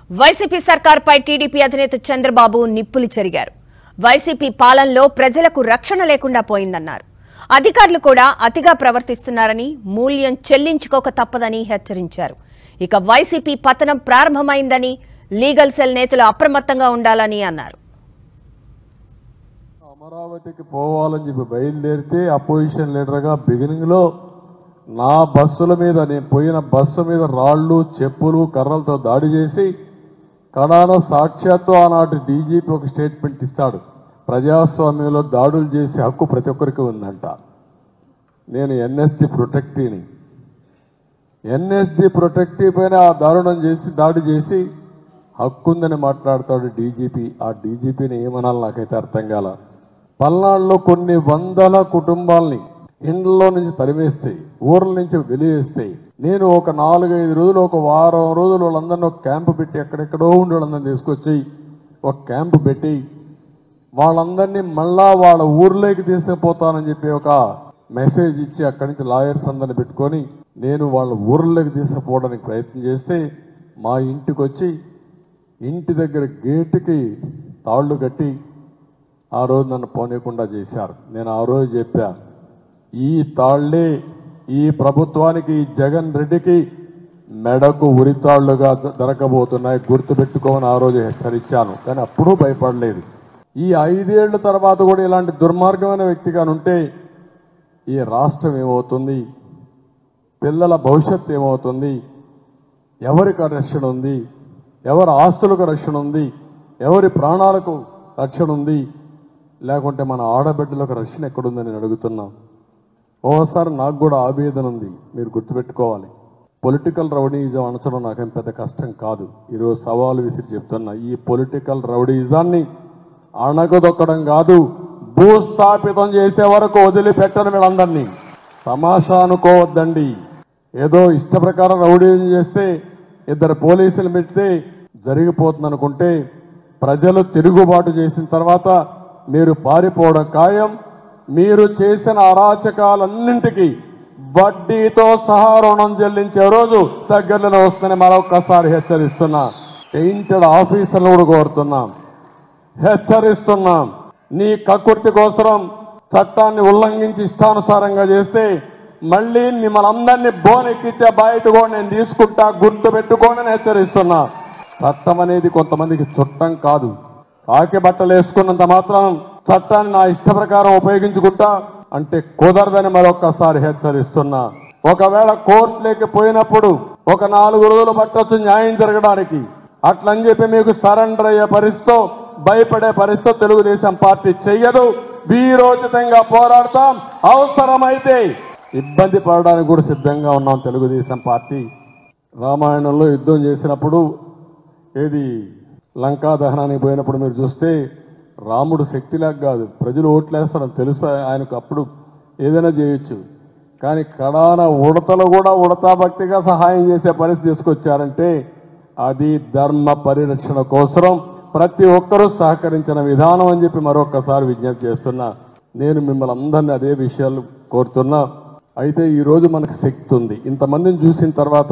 YCP సర్కార్పై TDP అధినేత చంద్రబాబు నిప్పులు చెరిగారు YCP పాలనలో ప్రజలకు రక్షణ లేకుండా పోయిందన్నారు అధికారులు కూడా అతిగా ప్రవర్తిస్తున్నారని మూల్యం చెల్లించుకోక తప్పదని హెచ్చరించారు ఇక వైసీపీ పతనం ప్రారంభమైందని లీగల్ సెల్ నేతలు అప్రమత్తంగా ఉండాలని అన్నారు అమరావతికి పోవాలని చెప్పి బయలుదేరితే అపోజిషన్ లీడర్గా బిగినింగ్లో నా బస్సుల మీద నేను పోయిన బస్సు మీద రాళ్ళు చెప్పులు కర్రలతో దాడి చేసి కడాన సాక్ష్యాత్తు ఆనాటి డీజీపీ ఒక స్టేట్మెంట్ ఇస్తాడు ప్రజాస్వామ్యంలో దాడులు చేసే హక్కు ప్రతి ఒక్కరికి ఉందంట నేను ఎన్ఎస్జి ప్రొటెక్టీని ఎన్ఎస్జి ప్రొటెక్టివ్ పైన ఆ దారుణం చేసి దాడి చేసి హక్కుందని మాట్లాడతాడు డీజీపీ ఆ డీజీపీని ఏమనాలి నాకైతే అర్థం కాల పల్నాడులో కొన్ని వందల కుటుంబాల్ని ఇండ్లలో నుంచి తరిమేస్తాయి ఊర్ల నుంచి వెలివేస్తాయి నేను ఒక నాలుగైదు రోజులు ఒక వారం రోజులు వాళ్ళందరినీ ఒక క్యాంపు పెట్టి ఎక్కడెక్కడో ఉండి వాళ్ళందరినీ తీసుకొచ్చి ఒక క్యాంపు పెట్టి వాళ్ళందరినీ మళ్ళా వాళ్ళ ఊర్లోకి తీసుకుపోతానని చెప్పి ఒక మెసేజ్ ఇచ్చి అక్కడి నుంచి లాయర్స్ అందరిని పెట్టుకొని నేను వాళ్ళ ఊర్లోకి తీసుకుపోవడానికి ప్రయత్నం చేస్తే మా ఇంటికి వచ్చి ఇంటి దగ్గర గేటుకి తాళ్ళు కట్టి ఆ రోజు నన్ను పోనీయకుండా చేశారు నేను ఆ రోజు చెప్పా ఈ తాళ్లే ఈ ప్రభుత్వానికి ఈ జగన్ రెడ్డికి మెడకు ఉరితాళ్లుగా ద- దొరకబోతున్నాయి గుర్తుపెట్టుకోమని ఆ రోజు హెచ్చరించాను కానీ అప్పుడూ భయపడలేదు ఈ ఐదేళ్ల తర్వాత కూడా ఇలాంటి దుర్మార్గమైన వ్యక్తిగా ఉంటే ఈ రాష్ట్రం ఏమవుతుంది పిల్లల భవిష్యత్తు ఏమవుతుంది ఎవరికి రక్షణ ఉంది ఎవరి ఆస్తులకు రక్షణ ఉంది ఎవరి ప్రాణాలకు రక్షణ ఉంది లేకుంటే మన ఆడబిడ్డలకు రక్షణ ఎక్కడుందని నేను అడుగుతున్నా ఓసారి నాకు కూడా ఆవేదన ఉంది మీరు గుర్తుపెట్టుకోవాలి పొలిటికల్ రౌడీయిజం అణచడం నాకేం పెద్ద కష్టం కాదు ఈరోజు సవాలు విసిరి చెప్తున్నా ఈ పొలిటికల్ రౌడీయిజాన్ని అణగదొక్కడం కాదు భూస్థాపితం చేసే వరకు వదిలిపెట్టను వీళ్ళందరినీ తమాషా అనుకోవద్దండి ఏదో ఇష్ట ప్రకారం రౌడీజం చేస్తే ఇద్దరు పోలీసులు పెడితే జరిగిపోతుంది అనుకుంటే ప్రజలు తిరుగుబాటు చేసిన తర్వాత మీరు పారిపోవడం ఖాయం మీరు చేసిన అరాచకాలన్నింటికి వడ్డీతో సహా రుణం చెల్లించే రోజు దగ్గరలో వస్తుందని మరొకసారి హెచ్చరిస్తున్నా పెయింటెడ్ ఆఫీసర్లు కూడా కోరుతున్నాం హెచ్చరిస్తున్నాం నీ కక్కుర్తి కోసం చట్టాన్ని ఉల్లంఘించి ఇష్టానుసారంగా చేస్తే మళ్ళీ మిమ్మల్ని అందరినీ బోనెక్కించే బాధ్యత కూడా నేను తీసుకుంటా గుర్తు పెట్టుకోండి అని హెచ్చరిస్తున్నా చట్టం అనేది కొంతమందికి చుట్టం కాదు కాకి బట్టలు వేసుకున్నంత మాత్రం చట్టాన్ని నా ఇష్ట ప్రకారం ఉపయోగించుకుంటా అంటే కుదరదని మరొకసారి హెచ్చరిస్తున్నా ఒకవేళ కోర్టులోకి పోయినప్పుడు ఒక నాలుగు రోజులు పట్టొచ్చు న్యాయం జరగడానికి అట్లని చెప్పి మీకు సరెండర్ అయ్యే పరిస్థితితో భయపడే పరిస్థితి తెలుగుదేశం పార్టీ చెయ్యదు వీరోచితంగా పోరాడతాం అవసరమైతే ఇబ్బంది పడడానికి కూడా సిద్ధంగా ఉన్నాం తెలుగుదేశం పార్టీ రామాయణంలో యుద్ధం చేసినప్పుడు ఏది లంకా దహనానికి పోయినప్పుడు మీరు చూస్తే రాముడు శక్తిలాగా కాదు ప్రజలు ఓట్లేస్తారని తెలుసు ఆయనకు అప్పుడు ఏదైనా చేయొచ్చు కానీ కడాన ఉడతలు కూడా ఉడతా భక్తిగా సహాయం చేసే పరిస్థితి తీసుకొచ్చారంటే అది ధర్మ పరిరక్షణ కోసం ప్రతి ఒక్కరూ సహకరించిన విధానం అని చెప్పి మరొకసారి విజ్ఞప్తి చేస్తున్నా నేను మిమ్మల్ని అందరినీ అదే విషయాలు కోరుతున్నా అయితే ఈరోజు మనకు శక్తి ఉంది ఇంతమందిని చూసిన తర్వాత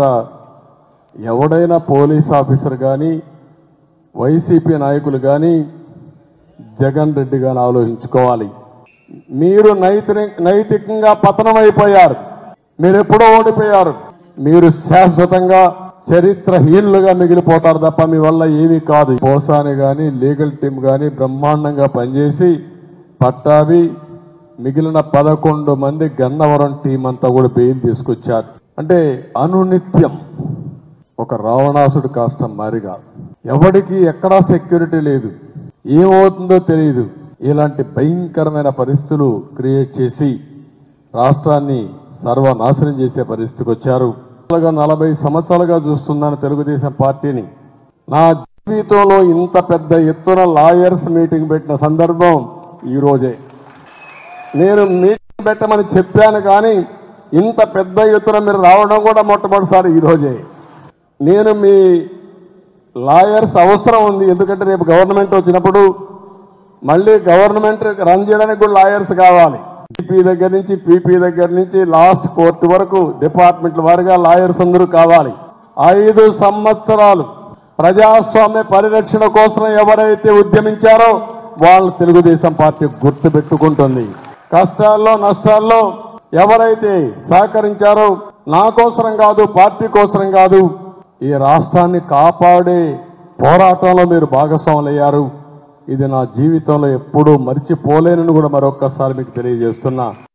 ఎవడైనా పోలీస్ ఆఫీసర్ కానీ వైసీపీ నాయకులు కానీ జగన్ రెడ్డి గాని ఆలోచించుకోవాలి మీరు నైతిక నైతికంగా పతనమైపోయారు మీరు ఎప్పుడో ఓడిపోయారు మీరు శాశ్వతంగా చరిత్రహీనులుగా మిగిలిపోతారు తప్ప మీ వల్ల ఏమీ కాదు పోసాని గాని లీగల్ టీం గాని బ్రహ్మాండంగా పనిచేసి పట్టావి మిగిలిన పదకొండు మంది గన్నవరం టీం అంతా కూడా బెయిల్ తీసుకొచ్చారు అంటే అనునిత్యం ఒక రావణాసుడు కాస్త మారిగా ఎవడికి ఎక్కడా సెక్యూరిటీ లేదు ఏమవుతుందో తెలియదు ఇలాంటి భయంకరమైన పరిస్థితులు క్రియేట్ చేసి రాష్ట్రాన్ని సర్వనాశనం చేసే పరిస్థితికి వచ్చారు నలభై సంవత్సరాలుగా చూస్తున్నాను తెలుగుదేశం పార్టీని నా జీవితంలో ఇంత పెద్ద ఎత్తున లాయర్స్ మీటింగ్ పెట్టిన సందర్భం ఈ రోజే నేను మీటింగ్ పెట్టమని చెప్పాను కానీ ఇంత పెద్ద ఎత్తున మీరు రావడం కూడా మొట్టమొదటిసారి ఈ రోజే నేను మీ లాయర్స్ అవసరం ఉంది ఎందుకంటే రేపు గవర్నమెంట్ వచ్చినప్పుడు మళ్ళీ గవర్నమెంట్ రన్ చేయడానికి కూడా లాయర్స్ కావాలి పీపీ దగ్గర నుంచి పీపీ దగ్గర నుంచి లాస్ట్ కోర్టు వరకు డిపార్ట్మెంట్ల వారిగా లాయర్స్ అందరూ కావాలి ఐదు సంవత్సరాలు ప్రజాస్వామ్య పరిరక్షణ కోసం ఎవరైతే ఉద్యమించారో వాళ్ళు తెలుగుదేశం పార్టీ గుర్తు పెట్టుకుంటుంది కష్టాల్లో నష్టాల్లో ఎవరైతే సహకరించారో నా కోసరం కాదు పార్టీ కోసరం కాదు ఈ రాష్ట్రాన్ని కాపాడే పోరాటంలో మీరు భాగస్వాములయ్యారు ఇది నా జీవితంలో ఎప్పుడూ మర్చిపోలేనని కూడా మరొక్కసారి మీకు తెలియజేస్తున్నా